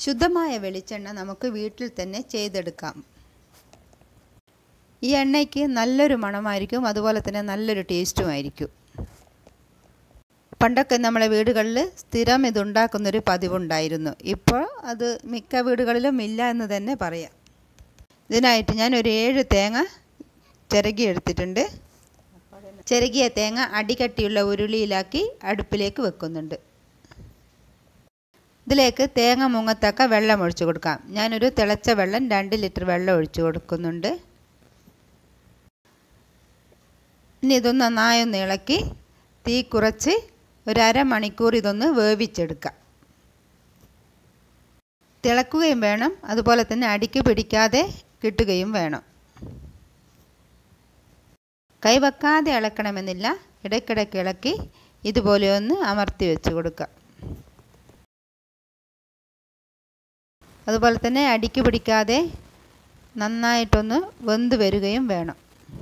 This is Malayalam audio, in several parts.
ശുദ്ധമായ വെളിച്ചെണ്ണ നമുക്ക് വീട്ടിൽ തന്നെ ചെയ്തെടുക്കാം ഈ എണ്ണയ്ക്ക് നല്ലൊരു മണമായിരിക്കും അതുപോലെ തന്നെ നല്ലൊരു ടേസ്റ്റുമായിരിക്കും പണ്ടൊക്കെ നമ്മളെ വീടുകളിൽ സ്ഥിരം ഇതുണ്ടാക്കുന്നൊരു പതിവുണ്ടായിരുന്നു ഇപ്പോൾ അത് മിക്ക വീടുകളിലും ഇല്ല എന്ന് തന്നെ പറയാം ഇതിനായിട്ട് ഞാൻ ഒരു ഏഴ് തേങ്ങ ചിരകി എടുത്തിട്ടുണ്ട് ചിരകിയ തേങ്ങ അടികട്ടിയുള്ള ഉരുളിയിലാക്കി അടുപ്പിലേക്ക് വെക്കുന്നുണ്ട് ഇതിലേക്ക് തേങ്ങ മുങ്ങത്തക്ക വെള്ളം ഒഴിച്ചു കൊടുക്കാം ഞാനൊരു തിളച്ച വെള്ളം രണ്ട് ലിറ്റർ വെള്ളം ഒഴിച്ചു കൊടുക്കുന്നുണ്ട് ഇനി ഇതൊന്ന് നന്നായൊന്ന് ഇളക്കി തീ കുറച്ച് ഒരു അരമണിക്കൂർ ഇതൊന്ന് വേവിച്ചെടുക്കാം തിളക്കുകയും വേണം അതുപോലെ തന്നെ അടിക്ക് പിടിക്കാതെ കിട്ടുകയും വേണം കൈവെക്കാതെ ഇളക്കണമെന്നില്ല ഇടയ്ക്കിടയ്ക്ക് ഇളക്കി ഇതുപോലെ ഒന്ന് അമർത്തി വെച്ച് കൊടുക്കുക അതുപോലെ തന്നെ അടിക്ക് പിടിക്കാതെ നന്നായിട്ടൊന്ന് വെന്ത് വരികയും വേണം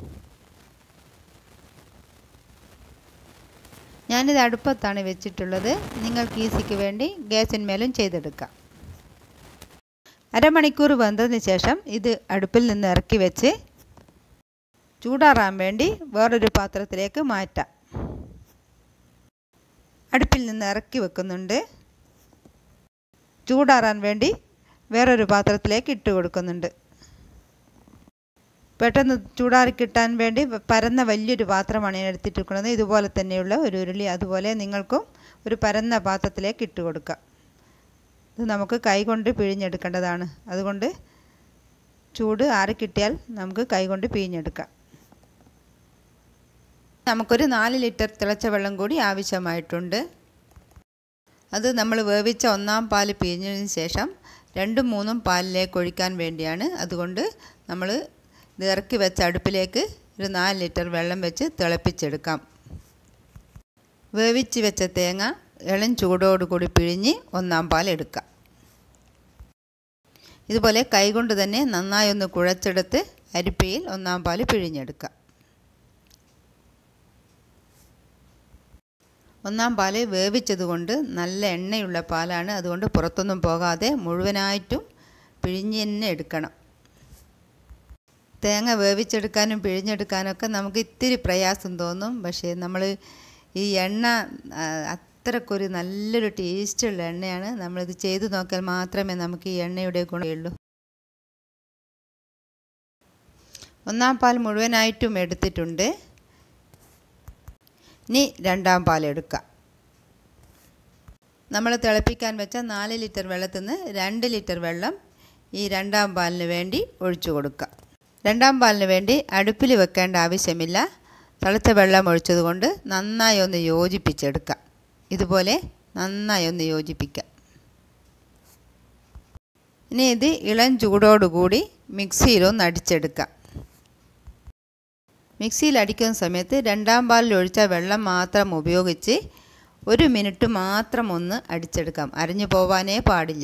ഞാനിത് അടുപ്പത്താണ് വെച്ചിട്ടുള്ളത് നിങ്ങൾക്ക് ഈസിക്ക് വേണ്ടി ഗ്യാസിന്മേലും ചെയ്തെടുക്കാം അരമണിക്കൂർ വെന്തതിന് ശേഷം ഇത് അടുപ്പിൽ നിന്ന് ഇറക്കി വെച്ച് ചൂടാറാൻ വേണ്ടി വേറൊരു പാത്രത്തിലേക്ക് മാറ്റാം അടുപ്പിൽ നിന്ന് ഇറക്കി വെക്കുന്നുണ്ട് ചൂടാറാൻ വേണ്ടി വേറൊരു പാത്രത്തിലേക്ക് ഇട്ട് കൊടുക്കുന്നുണ്ട് പെട്ടെന്ന് ചൂടാറി കിട്ടാൻ വേണ്ടി പരന്ന വലിയൊരു പാത്രമാണ് ഞാൻ എടുത്തിട്ടിരിക്കുന്നത് ഇതുപോലെ തന്നെയുള്ള ഒരു ഉരുളി അതുപോലെ നിങ്ങൾക്കും ഒരു പരന്ന പാത്രത്തിലേക്ക് ഇട്ട് കൊടുക്കാം ഇത് നമുക്ക് കൈകൊണ്ട് പിഴിഞ്ഞെടുക്കേണ്ടതാണ് അതുകൊണ്ട് ചൂട് ആറിക്കിട്ടിയാൽ നമുക്ക് കൈകൊണ്ട് പിഴിഞ്ഞെടുക്കാം നമുക്കൊരു നാല് ലിറ്റർ തിളച്ച വെള്ളം കൂടി ആവശ്യമായിട്ടുണ്ട് അത് നമ്മൾ വേവിച്ച ഒന്നാം പാൽ പിഴിഞ്ഞതിന് ശേഷം രണ്ടും മൂന്നും പാലിലേക്ക് ഒഴിക്കാൻ വേണ്ടിയാണ് അതുകൊണ്ട് നമ്മൾ ഇത് ഇറക്കി വെച്ച അടുപ്പിലേക്ക് ഒരു നാല് ലിറ്റർ വെള്ളം വെച്ച് തിളപ്പിച്ചെടുക്കാം വേവിച്ച് വെച്ച തേങ്ങ ഇളം ചൂടോടുകൂടി പിഴിഞ്ഞ് ഒന്നാം പാൽ എടുക്കാം ഇതുപോലെ കൈകൊണ്ട് തന്നെ നന്നായി ഒന്ന് കുഴച്ചെടുത്ത് അരിപ്പയിൽ ഒന്നാം പാൽ പിഴിഞ്ഞെടുക്കാം ഒന്നാം പാല് വേവിച്ചതുകൊണ്ട് നല്ല എണ്ണയുള്ള പാലാണ് അതുകൊണ്ട് പുറത്തൊന്നും പോകാതെ മുഴുവനായിട്ടും പിഴിഞ്ഞ് തന്നെ എടുക്കണം തേങ്ങ വേവിച്ചെടുക്കാനും പിഴിഞ്ഞെടുക്കാനൊക്കെ നമുക്ക് ഇത്തിരി പ്രയാസം തോന്നും പക്ഷേ നമ്മൾ ഈ എണ്ണ അത്രക്കൊരു നല്ലൊരു ടേസ്റ്റുള്ള എണ്ണയാണ് നമ്മളിത് ചെയ്തു നോക്കിയാൽ മാത്രമേ നമുക്ക് ഈ എണ്ണയുടെ ഗുണമുള്ളൂ ഒന്നാം പാൽ മുഴുവനായിട്ടും എടുത്തിട്ടുണ്ട് ഇനി രണ്ടാം പാൽ എടുക്കാം നമ്മൾ തിളപ്പിക്കാൻ വെച്ച നാല് ലിറ്റർ വെള്ളത്തിൽ നിന്ന് രണ്ട് ലിറ്റർ വെള്ളം ഈ രണ്ടാം പാലിന് വേണ്ടി ഒഴിച്ചു കൊടുക്കുക രണ്ടാം പാലിന് വേണ്ടി അടുപ്പിൽ വെക്കേണ്ട ആവശ്യമില്ല തിളച്ച വെള്ളം ഒഴിച്ചതുകൊണ്ട് നന്നായി ഒന്ന് യോജിപ്പിച്ചെടുക്കാം ഇതുപോലെ നന്നായി ഒന്ന് യോജിപ്പിക്കാം ഇനി ഇത് ഇളം ചൂടോടുകൂടി മിക്സിയിലൊന്ന് അടിച്ചെടുക്കാം മിക്സിയിൽ അടിക്കുന്ന സമയത്ത് രണ്ടാം പാലിൽ ഒഴിച്ച വെള്ളം മാത്രം ഉപയോഗിച്ച് ഒരു മിനിറ്റ് മാത്രം ഒന്ന് അടിച്ചെടുക്കാം അരിഞ്ഞു പോവാനേ പാടില്ല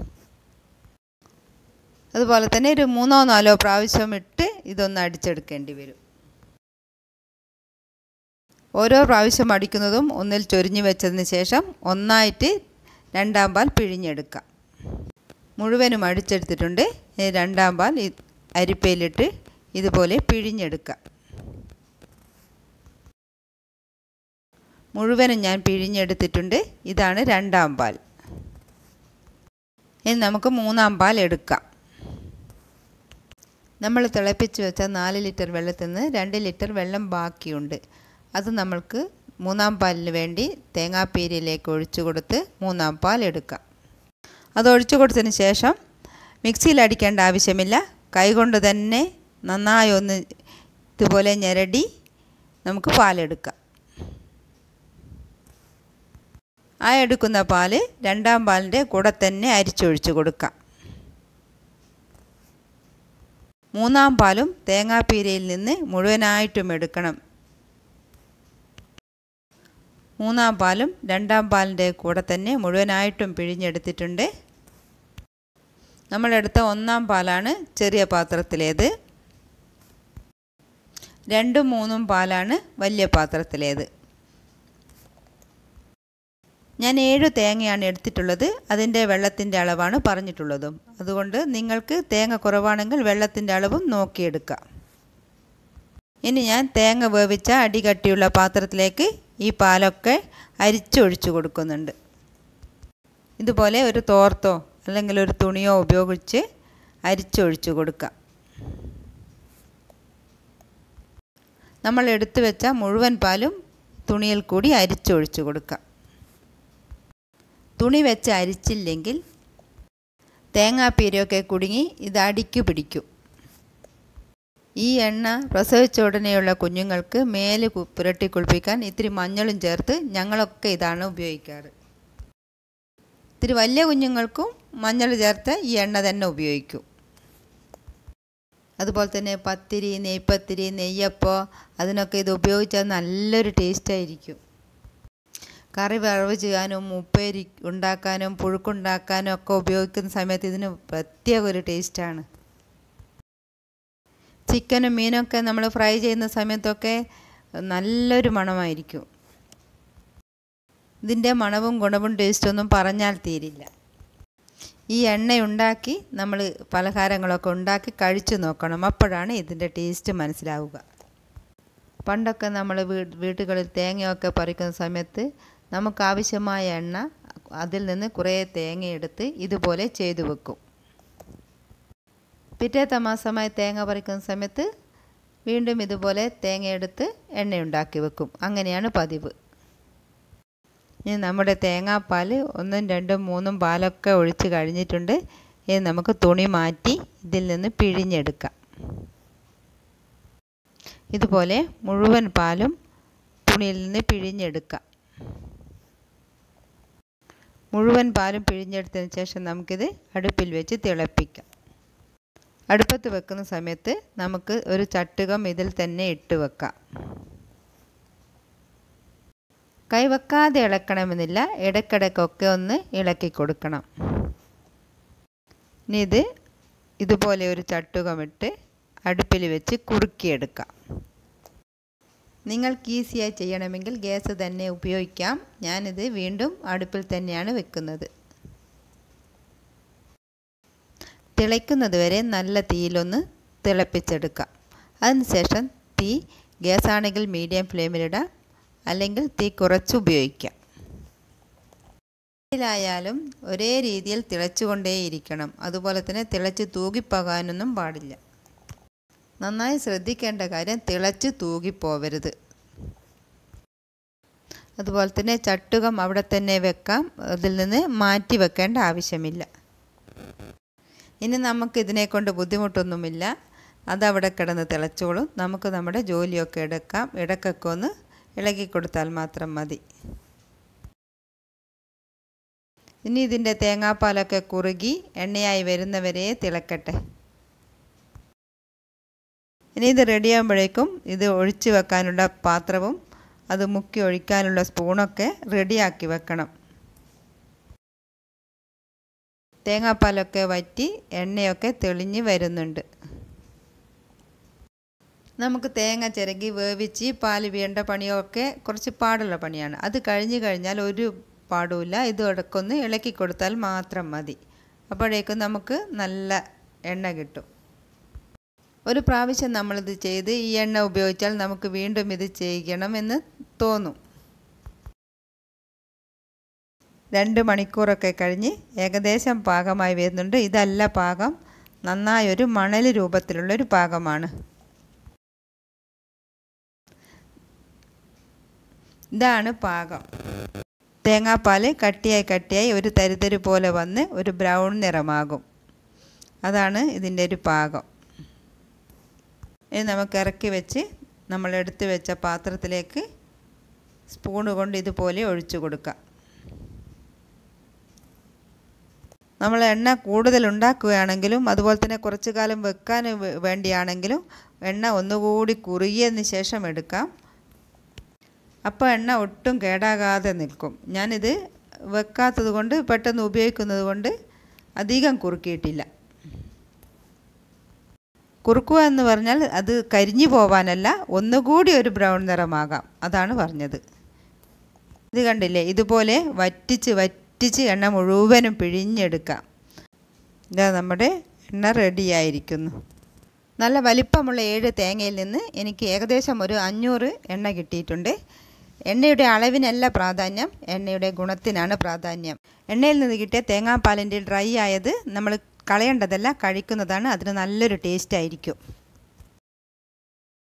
അതുപോലെ തന്നെ ഒരു മൂന്നോ നാലോ പ്രാവശ്യം ഇട്ട് ഇതൊന്ന് അടിച്ചെടുക്കേണ്ടി വരും ഓരോ പ്രാവശ്യം അടിക്കുന്നതും ഒന്നിൽ ചൊരിഞ്ഞു വെച്ചതിന് ശേഷം ഒന്നായിട്ട് രണ്ടാം പാൽ പിഴിഞ്ഞെടുക്കാം മുഴുവനും അടിച്ചെടുത്തിട്ടുണ്ട് രണ്ടാം പാൽ അരിപ്പയിലിട്ട് ഇതുപോലെ പിഴിഞ്ഞെടുക്കാം മുഴുവനും ഞാൻ പിഴിഞ്ഞെടുത്തിട്ടുണ്ട് ഇതാണ് രണ്ടാം പാൽ ഇനി നമുക്ക് മൂന്നാം പാൽ എടുക്കാം നമ്മൾ തിളപ്പിച്ച് വെച്ച നാല് ലിറ്റർ വെള്ളത്തിൽ നിന്ന് രണ്ട് ലിറ്റർ വെള്ളം ബാക്കിയുണ്ട് അത് നമ്മൾക്ക് മൂന്നാം പാലിന് വേണ്ടി തേങ്ങാപ്പീരിയിലേക്ക് ഒഴിച്ചു കൊടുത്ത് മൂന്നാം പാൽ എടുക്കാം അത് ഒഴിച്ചു കൊടുത്തതിന് ശേഷം മിക്സിയിൽ അടിക്കേണ്ട ആവശ്യമില്ല കൈകൊണ്ട് തന്നെ നന്നായി ഒന്ന് ഇതുപോലെ ഞെരടി നമുക്ക് പാലെടുക്കാം ആ എടുക്കുന്ന പാല് രണ്ടാം പാലിൻ്റെ കൂടെ തന്നെ അരിച്ചൊഴിച്ച് കൊടുക്കാം മൂന്നാം പാലും തേങ്ങാപ്പീരയിൽ നിന്ന് മുഴുവനായിട്ടും എടുക്കണം മൂന്നാം പാലും രണ്ടാം പാലിൻ്റെ കൂടെ തന്നെ മുഴുവനായിട്ടും പിഴിഞ്ഞെടുത്തിട്ടുണ്ട് നമ്മളെടുത്ത ഒന്നാം പാലാണ് ചെറിയ പാത്രത്തിലേത് രണ്ടും മൂന്നും പാലാണ് വലിയ പാത്രത്തിലേത് ഞാൻ ഏഴ് തേങ്ങയാണ് എടുത്തിട്ടുള്ളത് അതിൻ്റെ വെള്ളത്തിൻ്റെ അളവാണ് പറഞ്ഞിട്ടുള്ളതും അതുകൊണ്ട് നിങ്ങൾക്ക് തേങ്ങ കുറവാണെങ്കിൽ വെള്ളത്തിൻ്റെ അളവും നോക്കിയെടുക്കാം ഇനി ഞാൻ തേങ്ങ വേവിച്ച അടികട്ടിയുള്ള പാത്രത്തിലേക്ക് ഈ പാലൊക്കെ അരിച്ചൊഴിച്ചു കൊടുക്കുന്നുണ്ട് ഇതുപോലെ ഒരു തോർത്തോ അല്ലെങ്കിൽ ഒരു തുണിയോ ഉപയോഗിച്ച് അരിച്ചൊഴിച്ചു കൊടുക്കാം നമ്മൾ എടുത്തു വെച്ച മുഴുവൻ പാലും തുണിയിൽ കൂടി അരിച്ചൊഴിച്ചു കൊടുക്കാം തുണി വെച്ച് അരിച്ചില്ലെങ്കിൽ തേങ്ങാപ്പീരയൊക്കെ കുടുങ്ങി ഇത് അടിക്കു പിടിക്കും ഈ എണ്ണ പ്രസവിച്ച ഉടനെയുള്ള കുഞ്ഞുങ്ങൾക്ക് മേല് പുരട്ടി കുളിപ്പിക്കാൻ ഇത്തിരി മഞ്ഞളും ചേർത്ത് ഞങ്ങളൊക്കെ ഇതാണ് ഉപയോഗിക്കാറ് ഇത്തിരി വലിയ കുഞ്ഞുങ്ങൾക്കും മഞ്ഞൾ ചേർത്ത് ഈ എണ്ണ തന്നെ ഉപയോഗിക്കും അതുപോലെ തന്നെ പത്തിരി നെയ്പ്പത്തിരി നെയ്യപ്പോ അതിനൊക്കെ ഇത് ഉപയോഗിച്ചാൽ നല്ലൊരു ടേസ്റ്റായിരിക്കും കറി വറവ് ചെയ്യാനും ഉപ്പേരി ഉണ്ടാക്കാനും പുഴുക്കുണ്ടാക്കാനും ഒക്കെ ഉപയോഗിക്കുന്ന സമയത്ത് ഇതിന് പ്രത്യേക ഒരു ടേസ്റ്റാണ് ചിക്കനും മീനൊക്കെ നമ്മൾ ഫ്രൈ ചെയ്യുന്ന സമയത്തൊക്കെ നല്ലൊരു മണമായിരിക്കും ഇതിൻ്റെ മണവും ഗുണവും ടേസ്റ്റൊന്നും പറഞ്ഞാൽ തീരില്ല ഈ എണ്ണ ഉണ്ടാക്കി നമ്മൾ പലഹാരങ്ങളൊക്കെ ഉണ്ടാക്കി കഴിച്ചു നോക്കണം അപ്പോഴാണ് ഇതിൻ്റെ ടേസ്റ്റ് മനസ്സിലാവുക പണ്ടൊക്കെ നമ്മൾ വീട്ടുകളിൽ തേങ്ങയൊക്കെ പറിക്കുന്ന സമയത്ത് നമുക്ക് ആവശ്യമായ എണ്ണ അതിൽ നിന്ന് കുറേ തേങ്ങ എടുത്ത് ഇതുപോലെ ചെയ്തു വെക്കും പിറ്റേത്തെ മാസമായി തേങ്ങ പറിക്കുന്ന സമയത്ത് വീണ്ടും ഇതുപോലെ തേങ്ങ എടുത്ത് എണ്ണ ഉണ്ടാക്കി വെക്കും അങ്ങനെയാണ് പതിവ് ഇനി നമ്മുടെ തേങ്ങാപ്പാൽ ഒന്നും രണ്ടും മൂന്നും പാലൊക്കെ ഒഴിച്ച് കഴിഞ്ഞിട്ടുണ്ട് ഇനി നമുക്ക് തുണി മാറ്റി ഇതിൽ നിന്ന് പിഴിഞ്ഞെടുക്കാം ഇതുപോലെ മുഴുവൻ പാലും തുണിയിൽ നിന്ന് പിഴിഞ്ഞെടുക്കാം മുഴുവൻ പാലും പിഴിഞ്ഞെടുത്തതിന് ശേഷം നമുക്കിത് അടുപ്പിൽ വെച്ച് തിളപ്പിക്കാം അടുപ്പത്ത് വെക്കുന്ന സമയത്ത് നമുക്ക് ഒരു ചട്ടുകം ഇതിൽ തന്നെ ഇട്ട് വെക്കാം കൈവെക്കാതെ ഇളക്കണമെന്നില്ല ഇടയ്ക്കിടയ്ക്കൊക്കെ ഒന്ന് ഇളക്കി കൊടുക്കണം ഇനി ഇത് ഇതുപോലെ ഒരു ചട്ടുകമിട്ട് അടുപ്പിൽ വെച്ച് കുറുക്കിയെടുക്കാം നിങ്ങൾക്ക് ഈസിയായി ചെയ്യണമെങ്കിൽ ഗ്യാസ് തന്നെ ഉപയോഗിക്കാം ഞാനിത് വീണ്ടും അടുപ്പിൽ തന്നെയാണ് വെക്കുന്നത് തിളയ്ക്കുന്നത് വരെ നല്ല തീയിലൊന്ന് തിളപ്പിച്ചെടുക്കാം അതിനുശേഷം തീ ഗ്യാസ് ആണെങ്കിൽ മീഡിയം ഫ്ലെയിമിലിടാം അല്ലെങ്കിൽ തീ കുറച്ച് ഉപയോഗിക്കാം ായാലും ഒരേ രീതിയിൽ തിളച്ചുകൊണ്ടേയിരിക്കണം അതുപോലെ തന്നെ തിളച്ച് തൂകിപ്പോകാനൊന്നും പാടില്ല നന്നായി ശ്രദ്ധിക്കേണ്ട കാര്യം തിളച്ച് തൂകിപ്പോവരുത് അതുപോലെ തന്നെ ചട്ടുകം അവിടെ തന്നെ വെക്കാം അതിൽ നിന്ന് മാറ്റി വെക്കേണ്ട ആവശ്യമില്ല ഇനി നമുക്ക് ഇതിനെ കൊണ്ട് ബുദ്ധിമുട്ടൊന്നുമില്ല അതവിടെ കിടന്ന് തിളച്ചോളും നമുക്ക് നമ്മുടെ ജോലിയൊക്കെ എടുക്കാം ഇടയ്ക്കൊക്കെ ഒന്ന് ഇളക്കി കൊടുത്താൽ മാത്രം മതി ഇനി ഇതിൻ്റെ തേങ്ങാപ്പാലൊക്കെ കുറുകി എണ്ണയായി വരുന്നവരെ തിളക്കട്ടെ ഇനി ഇത് റെഡിയാകുമ്പോഴേക്കും ഇത് ഒഴിച്ച് വെക്കാനുള്ള പാത്രവും അത് മുക്കി ഒഴിക്കാനുള്ള സ്പൂണൊക്കെ റെഡിയാക്കി വെക്കണം തേങ്ങാപ്പാലൊക്കെ വറ്റി എണ്ണയൊക്കെ തെളിഞ്ഞ് വരുന്നുണ്ട് നമുക്ക് തേങ്ങ ചിരകി വേവിച്ച് പാൽ വീണ്ട പണിയൊക്കെ കുറച്ച് പാടുള്ള പണിയാണ് അത് കഴിഞ്ഞ് കഴിഞ്ഞാൽ ഒരു പാടുമില്ല ഇത് ഇടയ്ക്കൊന്ന് ഇളക്കി കൊടുത്താൽ മാത്രം മതി അപ്പോഴേക്കും നമുക്ക് നല്ല എണ്ണ കിട്ടും ഒരു പ്രാവശ്യം നമ്മളിത് ചെയ്ത് ഈ എണ്ണ ഉപയോഗിച്ചാൽ നമുക്ക് വീണ്ടും ഇത് ചെയ്യണം എന്ന് തോന്നും രണ്ട് മണിക്കൂറൊക്കെ കഴിഞ്ഞ് ഏകദേശം പാകമായി വരുന്നുണ്ട് ഇതല്ല പാകം നന്നായൊരു മണൽ രൂപത്തിലുള്ളൊരു പാകമാണ് ഇതാണ് പാകം തേങ്ങാപ്പാൽ കട്ടിയായി കട്ടിയായി ഒരു തരിതരി പോലെ വന്ന് ഒരു ബ്രൗൺ നിറമാകും അതാണ് ഇതിൻ്റെ ഒരു പാകം ഇനി നമുക്ക് ഇറക്കി വെച്ച് നമ്മൾ എടുത്തു വെച്ച പാത്രത്തിലേക്ക് സ്പൂണ് കൊണ്ട് ഇതുപോലെ ഒഴിച്ചു കൊടുക്കാം നമ്മൾ എണ്ണ കൂടുതൽ ഉണ്ടാക്കുകയാണെങ്കിലും അതുപോലെ തന്നെ കുറച്ച് കാലം വെക്കാൻ വേണ്ടിയാണെങ്കിലും എണ്ണ ഒന്നുകൂടി കുറുകിയതിന് ശേഷം എടുക്കാം അപ്പോൾ എണ്ണ ഒട്ടും കേടാകാതെ നിൽക്കും ഞാനിത് വെക്കാത്തത് കൊണ്ട് പെട്ടെന്ന് ഉപയോഗിക്കുന്നത് കൊണ്ട് അധികം കുറുക്കിയിട്ടില്ല കുറുക്കുക എന്ന് പറഞ്ഞാൽ അത് കരിഞ്ഞു പോവാനല്ല ഒന്നുകൂടി ഒരു ബ്രൗൺ നിറമാകാം അതാണ് പറഞ്ഞത് ഇത് കണ്ടില്ലേ ഇതുപോലെ വറ്റിച്ച് വറ്റിച്ച് എണ്ണ മുഴുവനും പിഴിഞ്ഞെടുക്കാം ഇതാ നമ്മുടെ എണ്ണ റെഡിയായിരിക്കുന്നു നല്ല വലിപ്പമുള്ള ഏഴ് തേങ്ങയിൽ നിന്ന് എനിക്ക് ഏകദേശം ഒരു അഞ്ഞൂറ് എണ്ണ കിട്ടിയിട്ടുണ്ട് എണ്ണയുടെ അളവിനല്ല പ്രാധാന്യം എണ്ണയുടെ ഗുണത്തിനാണ് പ്രാധാന്യം എണ്ണയിൽ നിന്ന് കിട്ടിയ തേങ്ങാപ്പാലിൻ്റെ ഡ്രൈ ആയത് നമ്മൾ കളയേണ്ടതല്ല കഴിക്കുന്നതാണ് അതിന് നല്ലൊരു ടേസ്റ്റ് ആയിരിക്കും